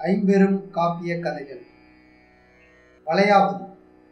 ஐம்பெரும் காப்பிய கதைகள் வளையாபதி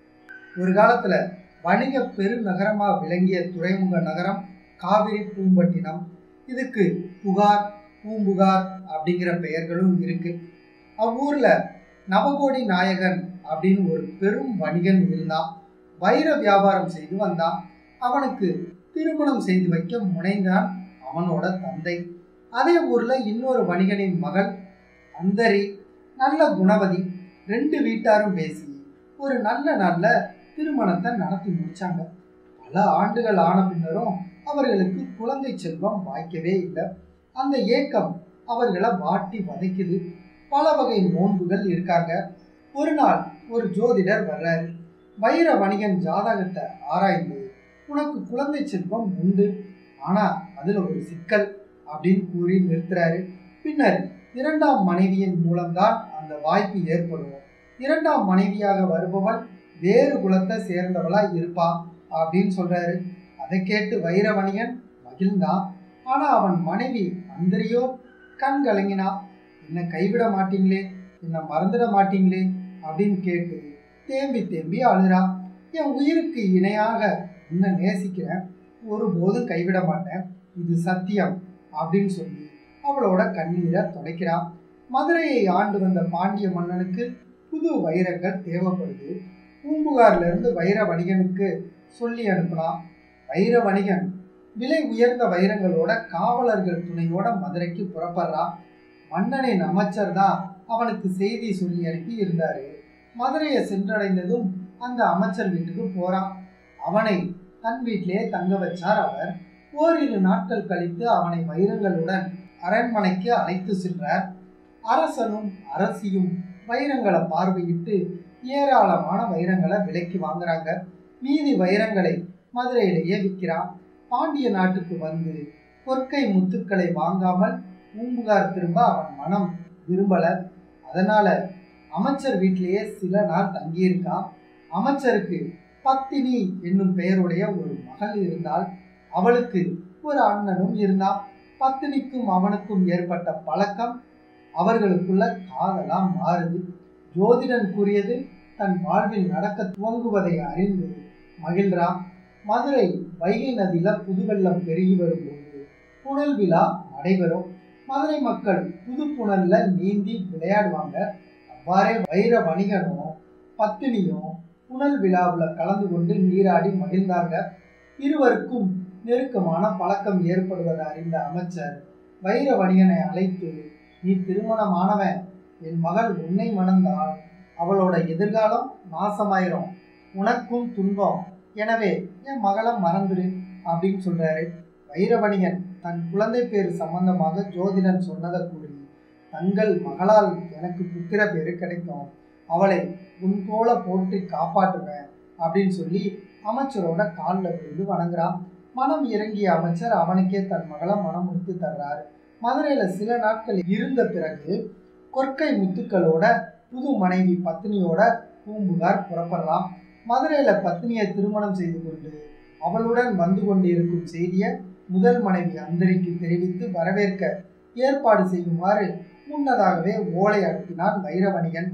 ஒரு காலத்துல வணிக பெருநகரமாக விளங்கிய துறைமுக நகரம் காவிரி பூம்பட்டினம் இதுக்கு புகார் பூம்புகார் அப்படிங்கிற பெயர்களும் இருக்கு அவ்வூர்ல நவகோடி நாயகன் அப்படின்னு ஒரு பெரும் வணிகன் இருந்தான் வைர வியாபாரம் செய்து வந்தான் அவனுக்கு திருமணம் செய்து வைக்க முனைந்தான் அவனோட தந்தை அதே ஊர்ல இன்னொரு வணிகனின் மகள் அந்தரி நல்ல குணவதி ரெண்டு வீட்டாரும் பேசி ஒரு நல்ல நல்ல திருமணத்தை நடத்தி முடிச்சாங்க பல ஆண்டுகள் ஆன பின்னரும் அவர்களுக்கு குழந்தை செல்வம் வாய்க்கவே இல்லை அந்த ஏக்கம் அவர்களை வாட்டி வதைக்குது பல வகை நோன்புகள் இருக்காங்க ஒரு நாள் ஒரு ஜோதிடர் வர்றாரு வைர வணிகன் ஜாதகத்தை ஆராய்ந்து உனக்கு குழந்தை செல்வம் உண்டு ஆனா அதுல ஒரு சிக்கல் அப்படின்னு கூறி நிறுத்துறாரு பின்னர் இரண்டாம் மனைவியின் மூலம்தான் அந்த வாய்ப்பு ஏற்படும் இரண்டாம் மனைவியாக வருபவள் வேறு குலத்தை சேர்ந்தவளா இருப்பா அப்படின்னு சொல்றாரு அதை கேட்டு வைர வணிகன் மகிழ்ந்தான் ஆனா அவன் மனைவி அந்தரியோ கண் கலங்கினா என்னை கைவிட மாட்டீங்களே என்னை மறந்துட மாட்டீங்களே அப்படின்னு கேட்டு தேம்பி தேம்பி அழுறா என் உயிருக்கு இணையாக உன்னை நேசிக்கிறேன் ஒருபோதும் கைவிட மாட்டேன் இது சத்தியம் அப்படின்னு சொல்லி அவளோட கண்ணீரை துடைக்கிறான் மதுரையை ஆண்டு வந்த பாண்டிய மன்னனுக்கு புது வைரங்கள் தேவைப்படுது பூம்புகார்ல இருந்து வைர வணிகனுக்கு சொல்லி அனுப்பலாம் வைர வணிகன் விலை உயர்ந்த வைரங்களோட காவலர்கள் துணையோட மதுரைக்கு புறப்படுறான் மன்னனின் அமைச்சர் தான் அவனுக்கு செய்தி சொல்லி அனுப்பி இருந்தாரு மதுரையை சென்றடைந்ததும் அந்த அமைச்சர் வீட்டுக்கு போறான் அவனை தன் வீட்டிலே தங்க வச்சார் அவர் ஓரிரு நாட்கள் கழித்து அவனை வைரங்களுடன் அரண்மனைக்கு அழைத்து சென்றார் அரசனும் அரசியும் வைரங்களை பார்வையிட்டு ஏராளமான வைரங்களை விலைக்கு வாங்குறாங்க மீதி வைரங்களை மதுரையிலேயே விற்கிறான் பாண்டிய நாட்டுக்கு வந்து பொற்கை முத்துக்களை வாங்காமல் பூம்புகார் திரும்ப அவன் மனம் விரும்பல அதனால அமைச்சர் வீட்டிலேயே சில நாள் தங்கியிருக்கான் அமைச்சருக்கு பத்தினி என்னும் பெயருடைய ஒரு மகள் இருந்தால் அவளுக்கு ஒரு அண்ணனும் இருந்தான் பத்தினிக்கும் அவனுக்கும் ஏற்பட்ட பழக்கம் அவர்களுக்குள்ள காதலாம் மாறுது ஜோதிடன் கூறியது தன் வாழ்வில் நடக்க துவங்குவதை அறிந்து மகிழ்றான் மதுரை வைகை நதியில புதுவெள்ளம் பெருகி வரும்போது புனல் விழா நடைபெறும் மதுரை மக்கள் புது புனல்ல நீந்தி விளையாடுவாங்க அவ்வாறே வைர வணிகனும் பத்தினியும் புனல் விழாவில் கலந்து கொண்டு நீராடி மகிழ்ந்தாங்க இருவருக்கும் நெருக்கமான பழக்கம் ஏற்படுவதை அறிந்த அமைச்சர் வைர வணிகனை அழைத்து நீ திருமணமானவன் என் மகள் உன்னை மணந்தால் அவளோட எதிர்காலம் நாசமாயிரும் உனக்கும் துன்பம் எனவே என் மகளை மறந்துடு அப்படின்னு சொல்றாரு வைரவணிகன் தன் குழந்தை பேர் சம்பந்தமாக ஜோதிடன் சொன்னதை கூறி தங்கள் மகளால் எனக்கு புத்திர பேரு கிடைக்கும் அவளை உன் போல போட்டு காப்பாற்றுவேன் அப்படின்னு சொல்லி அமைச்சரோட காலில் விழுந்து வணங்குறான் மனம் இறங்கிய அமைச்சர் அவனுக்கே தன் மகளை மனம் முடித்து தர்றார் மதுரையில சில நாட்கள் இருந்த பிறகு கொற்கை முத்துக்களோட புது மனைவி பத்னியோட பூம்புகார் புறப்படலாம் மதுரையில பத்னியை திருமணம் செய்து கொண்டு அவளுடன் வந்து கொண்டிருக்கும் செய்தியை முதல் மனைவி அந்தரிக்கு தெரிவித்து வரவேற்க ஏற்பாடு செய்யுமாறு முன்னதாகவே ஓலை அனுப்பினான் வைரவணிகன்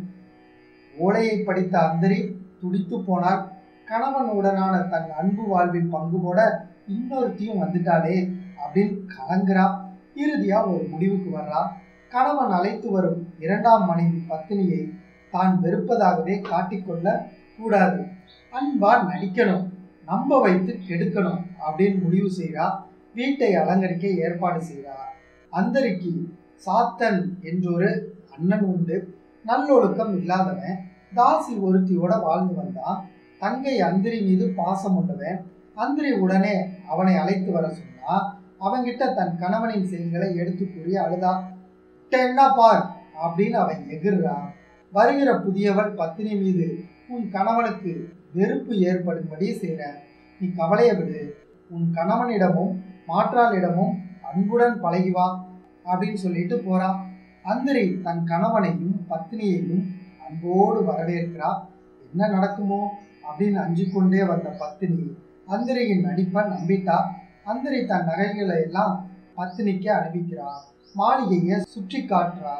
ஓலையை படித்த அந்தரி துடித்து போனார் கணவனுடனான தன் அன்பு வாழ்வில் பங்கு போட இன்னொருத்தியும் வந்துட்டாளே அப்படின்னு கலங்குறா இறுதியா ஒரு முடிவுக்கு வர்றா கணவன் அழைத்து வரும் இரண்டாம் மனைவி பத்தினியை தான் வெறுப்பதாகவே காட்டிக்கொள்ள கூடாது அன்பா நடிக்கணும் நம்ப வைத்து கெடுக்கணும் அப்படின்னு முடிவு செய்கிறா வீட்டை அலங்கரிக்க ஏற்பாடு செய்கிறா அந்தரிக்கு சாத்தன் என்றொரு அண்ணன் உண்டு நல்லொழுக்கம் இல்லாதவன் தாசி ஒருத்தியோட வாழ்ந்து வந்தான் தங்கை அந்திரி மீது பாசம் உண்டவன் அந்திரி உடனே அவனை அழைத்து வர சொன்னா அவன்கிட்ட தன் கணவனின் செயல்களை எடுத்து கூறி அழுதா என்ன பார் அப்படின்னு அவன் எகிர்றான் வருகிற புதியவள் பத்தினி மீது உன் கணவனுக்கு வெறுப்பு ஏற்படும்படி செய்கிற நீ கவலையை விடு உன் கணவனிடமும் மாற்றாளிடமும் அன்புடன் பழகி வா அப்படின்னு சொல்லிட்டு போறான் அந்திரி தன் கணவனையும் பத்தினியையும் அன்போடு வரவேற்கிறா என்ன நடக்குமோ அப்படின்னு அஞ்சு கொண்டே வந்த பத்தினி அந்திரியின் நடிப்பை நம்பிட்டா அந்திரி தன் நகைகளை எல்லாம் பத்தினிக்கு அனுப்பிக்கிறா மாளிகையை சுற்றி காட்டுறா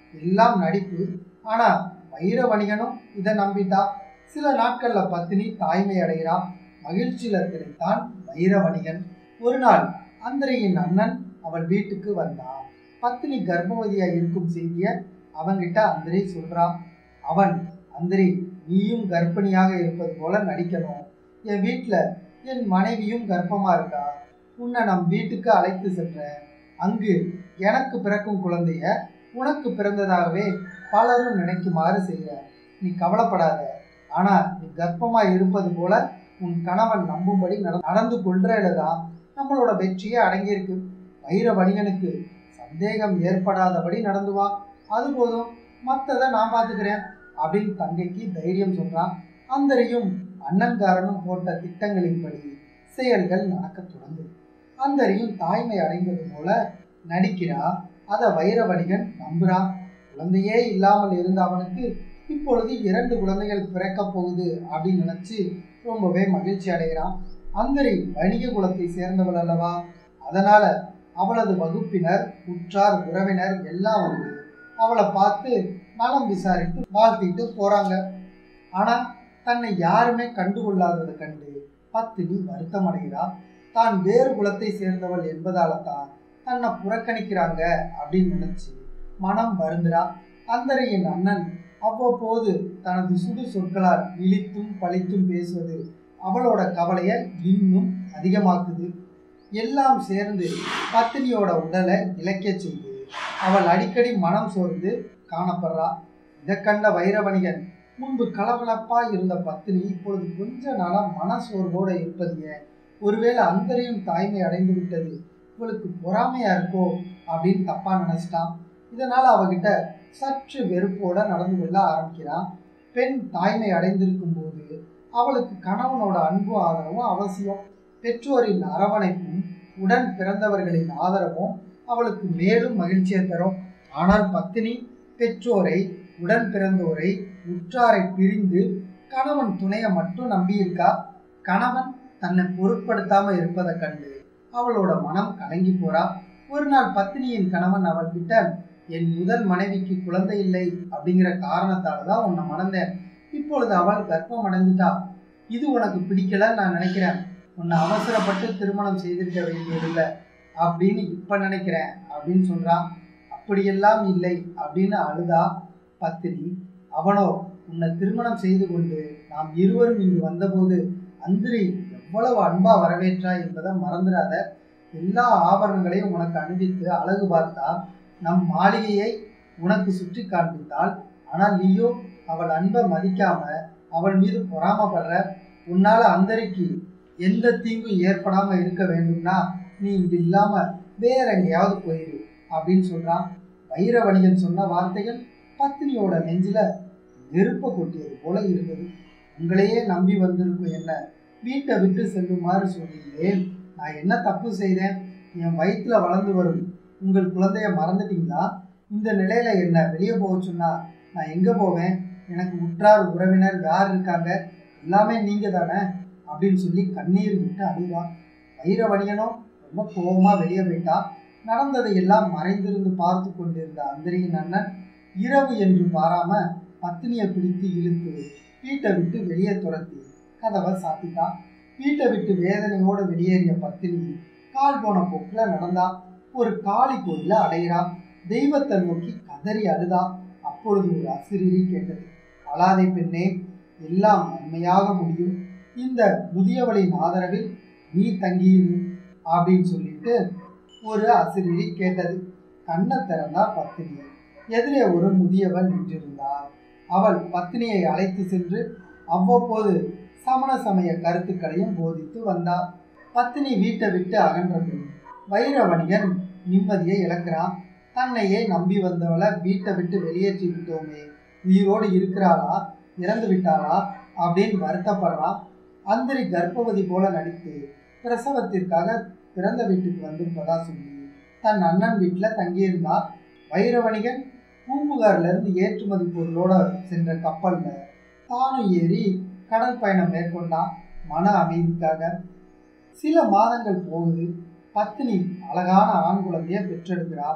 எல்லாம் நடிப்பு ஆனா வைர வணிகனும் இதை நம்பிட்டா சில நாட்கள்ல பத்தினி தாய்மை அடைகிறா மகிழ்ச்சியில திளைத்தான் வைர வணிகன் ஒரு நாள் அந்தரையின் அண்ணன் அவள் வீட்டுக்கு வந்தான் பத்தினி கர்ப்பவதியா இருக்கும் செய்திய அவன்கிட்ட அந்தரி சொல்றான் அவன் அந்தரி நீயும் கர்ப்பிணியாக இருப்பது போல நடிக்கணும் என் வீட்டுல என் மனைவியும் கர்ப்பமா இருக்கா உன்னை நம் வீட்டுக்கு அழைத்து சென்றேன் அங்கு எனக்கு பிறக்கும் குழந்தைய உனக்கு பிறந்ததாகவே பலரும் நினைக்குமாறு செய்ய நீ கவலைப்படாத ஆனா நீ கர்ப்பமா இருப்பது போல உன் கணவன் நம்பும்படி நட- நடந்து கொள்றதுல தான் நம்மளோட வெற்றியே அடங்கியிருக்கு வைர வணிகனுக்கு சந்தேகம் ஏற்படாதபடி நடந்து வா அது போதும் மற்றதை நான் பார்த்துக்கிறேன் அப்படின்னு தங்கைக்கு தைரியம் சொல்றான் அந்தரியும் அண்ணன்காரனும் போட்ட திட்டங்களின்படி செயல்கள் நடக்கத் தொடங்குது அந்தரியும் தாய்மை அடைந்தது போல நடிக்கிறா அதை வைர வணிகன் நம்புறான் குழந்தையே இல்லாமல் இருந்த அவனுக்கு இப்பொழுது இரண்டு குழந்தைகள் பிறக்கப் போகுது அப்படின்னு நினைச்சு ரொம்பவே மகிழ்ச்சி அடைகிறான் அந்தரி வணிக குலத்தை சேர்ந்தவள் அல்லவா அதனால அவளது வகுப்பினர் உற்றார் உறவினர் எல்லாம் வந்து அவளை பார்த்து நலம் விசாரித்து வாழ்த்திட்டு போறாங்க ஆனா தன்னை யாருமே கண்டுகொள்ளாததை கண்டு பத்தினி வருத்தம் அடைகிறா தான் வேறு குலத்தை சேர்ந்தவள் என்பதால தான் தன்னை புறக்கணிக்கிறாங்க அப்படின்னு நினைச்சு மனம் வருந்துறா அந்தரையின் அண்ணன் அவ்வப்போது தனது சுடு சொற்களால் இழித்தும் பழித்தும் பேசுவது அவளோட கவலையை இன்னும் அதிகமாக்குது எல்லாம் சேர்ந்து பத்தினியோட உடலை இழைக்கச் செய்து அவள் அடிக்கடி மனம் சோர்ந்து காணப்படுறா இதை கண்ட வைரவணிகன் முன்பு கலகலப்பா இருந்த பத்தினி இப்பொழுது கொஞ்ச நாளா மன சோர்வோட இருப்பது ஏன் ஒருவேளை அந்தரையும் தாய்மை அடைந்து விட்டது இவளுக்கு பொறாமையா இருக்கோ அப்படின்னு தப்பா நினைச்சிட்டான் இதனால அவகிட்ட சற்று வெறுப்போட நடந்து கொள்ள ஆரம்பிக்கிறான் பெண் தாய்மை அடைந்திருக்கும் போது அவளுக்கு கணவனோட அன்பும் ஆதரவும் அவசியம் பெற்றோரின் அரவணைப்பும் உடன் பிறந்தவர்களின் ஆதரவும் அவளுக்கு மேலும் மகிழ்ச்சியை தரும் ஆனால் பத்தினி பெற்றோரை உடன் பிறந்தோரை உற்றாரை பிரிந்து கணவன் துணையை மட்டும் நம்பியிருக்கா கணவன் தன்னை பொருட்படுத்தாம இருப்பதை கண்டு அவளோட மனம் கலங்கி போறா ஒரு நாள் பத்தினியின் கணவன் அவள் கிட்ட என் முதல் மனைவிக்கு குழந்தை இல்லை அப்படிங்கிற காரணத்தால தான் உன்னை மணந்தேன் இப்பொழுது அவள் கர்ப்பம் அடைஞ்சிட்டா இது உனக்கு பிடிக்கல நான் நினைக்கிறேன் உன்னை அவசரப்பட்டு திருமணம் செய்திருக்க வேண்டியதில்லை அப்படின்னு இப்ப நினைக்கிறேன் அப்படின்னு சொல்றான் அப்படியெல்லாம் இல்லை அப்படின்னு அழுதா பத்தினி அவனோ உன்னை திருமணம் செய்து கொண்டு நாம் இருவரும் இங்கு வந்தபோது அந்திரி எவ்வளவு அன்பா வரவேற்றா என்பதை மறந்துடாத எல்லா ஆபரணங்களையும் உனக்கு அணிவித்து அழகு பார்த்தா நம் மாளிகையை உனக்கு சுற்றி காண்பித்தாள் ஆனால் நீயோ அவள் அன்பை மதிக்காம அவள் மீது பொறாமப்படுற உன்னால அந்தரிக்கு எந்த தீங்கும் ஏற்படாம இருக்க வேண்டும்னா நீ இங்கு இல்லாம வேற எங்கேயாவது போயிரு அப்படின்னு சொல்றான் வைர வணிகன் சொன்ன வார்த்தைகள் பத்தினியோட நெஞ்சில நெருப்ப கொட்டியது போல இருந்தது உங்களையே நம்பி வந்திருக்கும் என்ன வீட்டை விட்டு செல்லுமாறு சொன்னீங்களே நான் என்ன தப்பு செய்தேன் என் வயிற்றுல வளர்ந்து வரும் உங்கள் குழந்தைய மறந்துட்டீங்களா இந்த நிலையில என்ன வெளியே போக சொன்னா நான் எங்க போவேன் எனக்கு உற்றார் உறவினர் யார் இருக்காங்க எல்லாமே நீங்க தானே அப்படின்னு சொல்லி கண்ணீர் விட்டு அழுவான் வைர வணிகனும் ரொம்ப கோபமா வெளியே போயிட்டான் நடந்ததை எல்லாம் மறைந்திருந்து பார்த்து கொண்டிருந்த அந்தரியின் அண்ணன் இரவு என்று பாராம பத்தினியை பிடித்து இழுத்து வீட்டை விட்டு வெளியே துரத்தி கதவை சாத்திட்டான் வீட்டை விட்டு வேதனையோடு வெளியேறிய பத்தினி கால் போன போக்கில் நடந்தா ஒரு காளி கோயில அடைகிறா தெய்வத்தை நோக்கி கதறி அழுதா அப்பொழுது ஒரு அசிரிரி கேட்டது அழாதை பெண்ணே எல்லாம் நன்மையாக முடியும் இந்த முதியவளின் ஆதரவில் நீ தங்கியிரு அப்படின்னு சொல்லிட்டு ஒரு அசிரிரி கேட்டது கண்ணை திறந்தா பத்தினி எதிரே ஒரு முதியவள் நின்றிருந்தாள் அவள் பத்தினியை அழைத்து சென்று அவ்வப்போது சமண சமய கருத்துக்களையும் போதித்து வந்தாள் பத்தினி வீட்டை விட்டு அகன்ற பின் வைர வணிகன் நிம்மதியை இழக்கிறான் தன்னையே நம்பி வந்தவளை வீட்டை விட்டு வெளியேற்றி விட்டோமே உயிரோடு இருக்கிறாளா இறந்து விட்டாளா அப்படின்னு வருத்தப்படுறான் அந்தரி கர்ப்பவதி போல நடித்து பிரசவத்திற்காக பிறந்த வீட்டுக்கு வந்திருப்பதா சொல்லி தன் அண்ணன் வீட்டில் தங்கியிருந்தா வைர வணிகன் பூம்புகார்ல இருந்து ஏற்றுமதி பொருளோட சென்ற கப்பல்ல தானும் ஏறி கடல் பயணம் மேற்கொண்டான் மன அமைதிக்காக சில மாதங்கள் போகுது பத்தினி அழகான ஆண் குழந்தைய பெற்றெடுக்கிறார்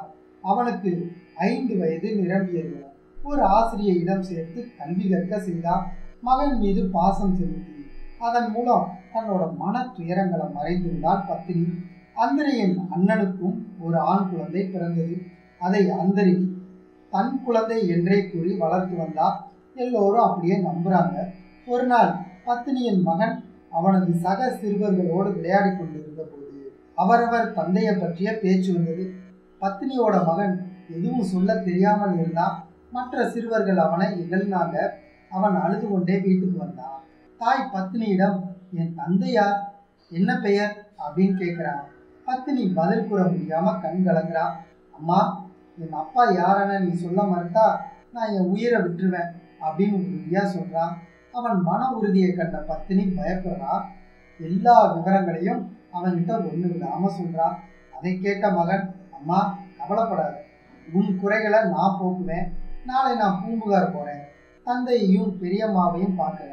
அவனுக்கு ஐந்து வயது நிரம்பியது ஒரு ஆசிரியரிடம் சேர்த்து கல்வி கற்க செய்தார் மகன் மீது பாசம் செலுத்தி அதன் மூலம் தன்னோட மன துயரங்களை மறைந்திருந்தால் பத்தினி அந்தரியின் அண்ணனுக்கும் ஒரு ஆண் குழந்தை பிறந்தது அதை அந்தரி தன் குழந்தை என்றே கூறி வளர்த்து வந்தார் எல்லோரும் அப்படியே நம்புறாங்க ஒரு நாள் பத்தினியின் மகன் அவனது சக சிறுவர்களோடு விளையாடி கொண்டிருந்த போது அவரவர் தந்தையை பற்றிய பேச்சு வந்தது பத்தினியோட மகன் எதுவும் சொல்ல தெரியாமல் இருந்தான் மற்ற சிறுவர்கள் அவனை இகழ்ந்தாங்க அவன் அழுது கொண்டே வீட்டுக்கு வந்தான் தாய் பத்தினியிடம் என் தந்தையார் என்ன பெயர் அப்படின்னு கேட்குறான் பத்தினி பதில் கூற முடியாம கண் கலங்குறான் அம்மா என் அப்பா யாரென நீ சொல்ல மறுத்தா நான் என் உயிரை விட்டுருவேன் அப்படின்னு உறுதியாக சொல்கிறான் அவன் மன உறுதியை கண்ட பத்தினி பயப்படுறான் எல்லா விவரங்களையும் அவன்கிட்ட ஒன்று விடாமல் சொல்கிறான் அதை கேட்ட மகன் அம்மா கவலைப்படாத உன் குறைகளை நான் போக்குவேன் நாளை நான் பூம்புகார் போகிறேன் தந்தையையும் பெரியம்மாவையும் பார்க்குறேன்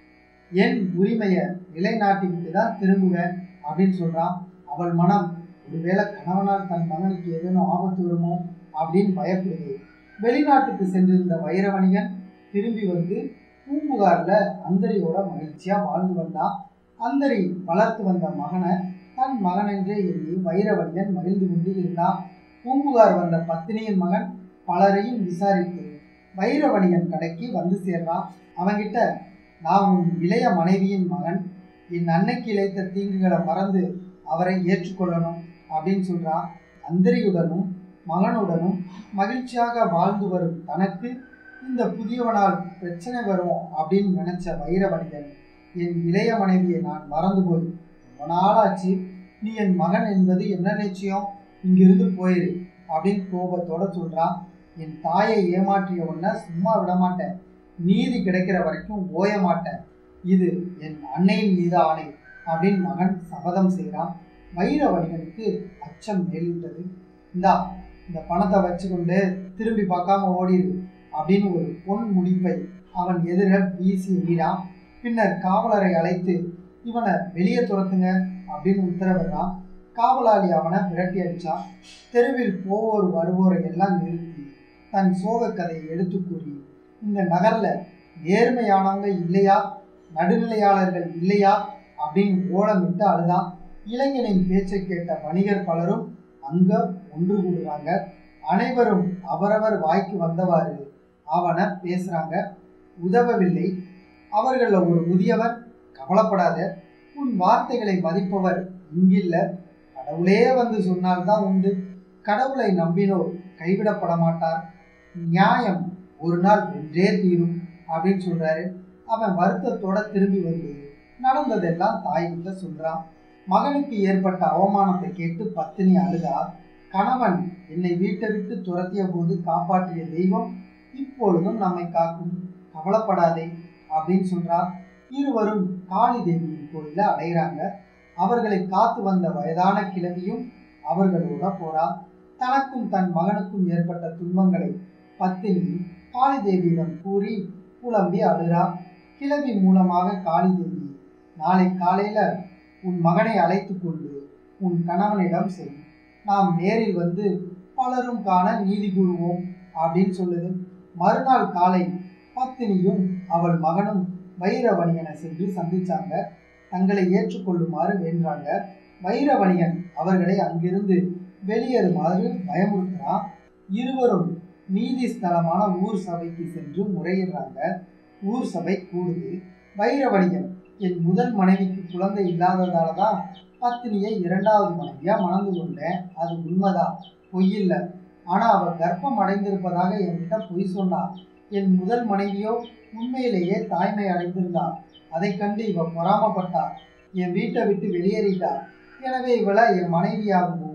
என் உரிமையை நிலைநாட்டிவிட்டு தான் திரும்புவேன் அப்படின்னு சொல்கிறான் அவள் மனம் ஒருவேளை கணவனால் தன் மகனுக்கு ஏதேனும் ஆபத்து வருமோ அப்படின்னு பயப்படுது வெளிநாட்டுக்கு சென்றிருந்த வைரவணிகன் திரும்பி வந்து பூம்புகாரில் அந்தரியோட மகிழ்ச்சியாக வாழ்ந்து வந்தான் அந்தரி வளர்த்து வந்த மகனை தன் மகனென்றே எண்ணி வைரவணிகன் மகிழ்ந்து கொண்டு இருந்தான் பூம்புகார் வந்த பத்தினியின் மகன் பலரையும் விசாரித்து வைரவணிகன் கடைக்கு வந்து சேர்றான் அவன்கிட்ட நான் உன் இளைய மனைவியின் மகன் என் அன்னைக்கு இழைத்த தீங்குகளை மறந்து அவரை ஏற்றுக்கொள்ளணும் அப்படின்னு சொல்றான் அந்தரியுடனும் மகனுடனும் மகிழ்ச்சியாக வாழ்ந்து வரும் தனக்கு இந்த புதியவனால் பிரச்சனை வரும் அப்படின்னு நினைச்ச வைரவணிகன் என் இளைய மனைவியை நான் மறந்து போய் ரொம்ப நாளாச்சு நீ என் மகன் என்பது என்ன நிச்சயம் இங்கிருந்து போயிரு அப்படின்னு கோபத்தோட சொல்றான் என் தாயை ஏமாற்றிய உடனே சும்மா விட மாட்டேன் நீதி கிடைக்கிற வரைக்கும் ஓய மாட்டேன் இது என் அன்னையின் மீது ஆணை அப்படின்னு மகன் சபதம் செய்கிறான் வைரவணிகனுக்கு அச்சம் மேலிட்டது இந்தா இந்த பணத்தை வச்சுக்கொண்டு திரும்பி பார்க்காம ஓடிடு அப்படின்னு ஒரு பொன் முடிப்பை அவன் எதிர வீசி எறிகிறான் பின்னர் காவலரை அழைத்து இவனை வெளியே துரத்துங்க அப்படின்னு உத்தரவிடுறான் காவலாளி அவனை விரட்டி அடிச்சான் தெருவில் போவோர் வருவோரை எல்லாம் நிறுத்தி தன் சோக கதையை எடுத்து கூறி இந்த நகர்ல நேர்மையானவங்க இல்லையா நடுநிலையாளர்கள் இல்லையா அப்படின்னு ஓலமிட்டு அழுதான் இளைஞனின் பேச்சை கேட்ட வணிகர் பலரும் அங்க ஒன்று கூடுறாங்க அனைவரும் அவரவர் வாய்க்கு வந்தவாறு அவனை பேசுறாங்க உதவவில்லை அவர்கள ஒரு முதியவர் கவலைப்படாத உன் வார்த்தைகளை மதிப்பவர் இங்கில்ல கடவுளே வந்து சொன்னால்தான் உண்டு கடவுளை நம்பினோர் கைவிடப்பட மாட்டார் நியாயம் ஒரு நாள் வென்றே தீரும் அப்படின்னு சொல்றாரு அவன் வருத்தத்தோட திரும்பி வந்து நடந்ததெல்லாம் தாய்கிட்ட சொல்றான் மகனுக்கு ஏற்பட்ட அவமானத்தை கேட்டு பத்தினி அழுதா கணவன் என்னை வீட்டை விட்டு துரத்திய போது காப்பாற்றிய தெய்வம் இப்பொழுதும் நம்மை காக்கும் கவலைப்படாதே அப்படின்னு சொல்றார் இருவரும் காளி தேவியின் கோயில அடைகிறாங்க அவர்களை காத்து வந்த வயதான கிழவியும் அவர்களோட போறா தனக்கும் தன் மகனுக்கும் ஏற்பட்ட துன்பங்களை பத்தினி காளி தேவியிடம் கூறி புலம்பி அழுறா கிழவி மூலமாக காளி தேவி நாளை காலையில உன் மகனை அழைத்து கொண்டு உன் கணவனிடம் செல் நாம் நேரில் வந்து பலரும் காண நீதி கூறுவோம் அப்படின்னு சொல்லுது மறுநாள் காலை பத்தினியும் அவள் மகனும் வைரவணியனை சென்று சந்திச்சாங்க தங்களை ஏற்றுக்கொள்ளுமாறு வேண்டாங்க வைரவணியன் அவர்களை அங்கிருந்து வெளியேறுமாறு பயமுறுத்துறான் இருவரும் நீதி ஸ்தலமான ஊர் சபைக்கு சென்று முறையிடுறாங்க ஊர் சபை கூடுது வைரவணியன் என் முதல் மனைவிக்கு குழந்தை இல்லாததால தான் பத்தினியை இரண்டாவது மனைவியா மணந்து கொண்டேன் அது உண்மைதான் பொய்யில்லை ஆனா அவ கர்ப்பம் அடைந்திருப்பதாக என்கிட்ட பொய் சொன்னா என் முதல் மனைவியோ உண்மையிலேயே தாய்மை அடைந்திருந்தா அதை கண்டு இவ பொறாமப்பட்டா என் வீட்டை விட்டு வெளியேறிட்டா எனவே இவளை என் மனைவியாகவோ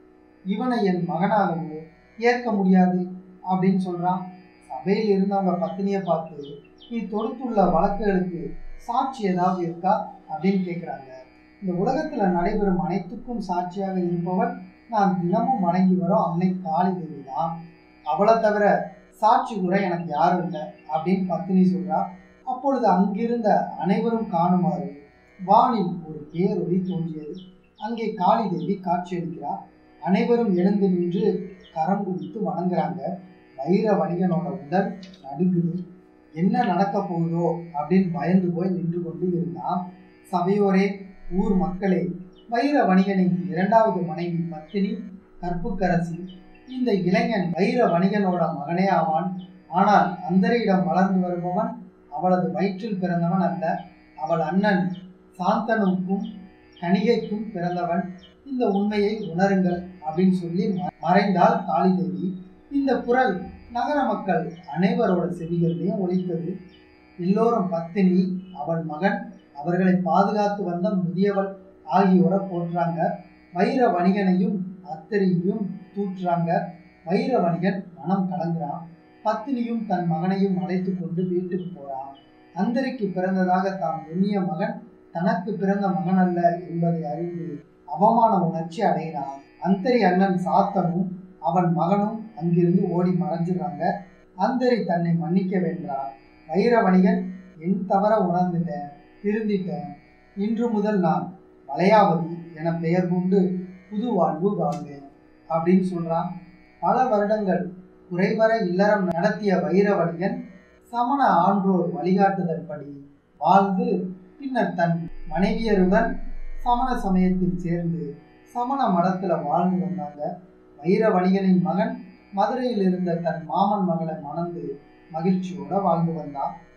இவனை என் மகனாகவோ ஏற்க முடியாது அப்படின்னு சொல்றான் சபையில் இருந்தவங்க பத்தினியை பார்த்து நீ தொடுத்துள்ள வழக்குகளுக்கு சாட்சி ஏதாவது இருக்கா அப்படின்னு கேட்குறாங்க இந்த உலகத்துல நடைபெறும் அனைத்துக்கும் சாட்சியாக இருப்பவன் நான் தினமும் வணங்கி வரும் அன்னை காளி தேவி தான் அவளை தவிர சாட்சி கூற எனக்கு யாரும் இல்லை அப்படின்னு பத்தினி சொல்றா அப்பொழுது அங்கிருந்த அனைவரும் காணுமாறு வானில் ஒரு பேரொளி தோன்றியது அங்கே காளி தேவி காட்சியளிக்கிறார் அனைவரும் எழுந்து நின்று கரம் குவித்து வணங்குறாங்க வைர வணிகனோட உடல் நடுங்குது என்ன நடக்க போகுதோ அப்படின்னு பயந்து போய் நின்று கொண்டு இருந்தான் சபையோரே ஊர் மக்களே வைர வணிகனின் இரண்டாவது மனைவி பத்தினி கற்புக்கரசி இந்த இளைஞன் வைர வணிகனோட மகனே ஆவான் ஆனால் அந்தரையிடம் வளர்ந்து வருபவன் அவளது வயிற்றில் பிறந்தவன் அல்ல அவள் அண்ணன் சாந்தனுக்கும் கணிகைக்கும் பிறந்தவன் இந்த உண்மையை உணருங்கள் அப்படின்னு சொல்லி ம- மறைந்தாள் காளிதேவி இந்த குரல் நகர மக்கள் அனைவரோட செவிகளையும் ஒலித்தது எல்லோரும் பத்தினி அவள் மகன் அவர்களை பாதுகாத்து வந்த முதியவள் ஆகியோரை போற்றாங்க வைர வணிகனையும் அத்தரியையும் தூற்றுறாங்க வைர வணிகன் மனம் கலங்குறான் பத்தினியும் தன் மகனையும் அழைத்து கொண்டு வீட்டுக்கு போறான் அந்தரிக்கு பிறந்ததாக தாம் எண்ணிய மகன் தனக்கு பிறந்த மகன் அல்ல என்பதை அறிந்து அவமான உணர்ச்சி அடைகிறான் அந்தரி அண்ணன் சாத்தனும் அவன் மகனும் அங்கிருந்து ஓடி மறைஞ்சிடுறாங்க அந்தரி தன்னை மன்னிக்க வேண்டான் வைர வணிகன் என் தவற உணர்ந்துட்டேன் திருந்திட்டேன் இன்று முதல் நான் வளையாவதி என பெயர் கொண்டு புது வாழ்வு வாழ்வேன் அப்படின்னு சொல்றான் பல வருடங்கள் குறைவர இல்லறம் நடத்திய வைர வணிகன் சமண ஆன்றோர் வழிகாட்டுதல்படி வாழ்ந்து பின்னர் தன் மனைவியருடன் சமண சமயத்தில் சேர்ந்து சமண மடத்துல வாழ்ந்து வந்தாங்க வைர வணிகனின் மகன் மதுரையில் இருந்த தன் மாமன் மகளை மணந்து மகிழ்ச்சியோட வாழ்ந்து வந்தான்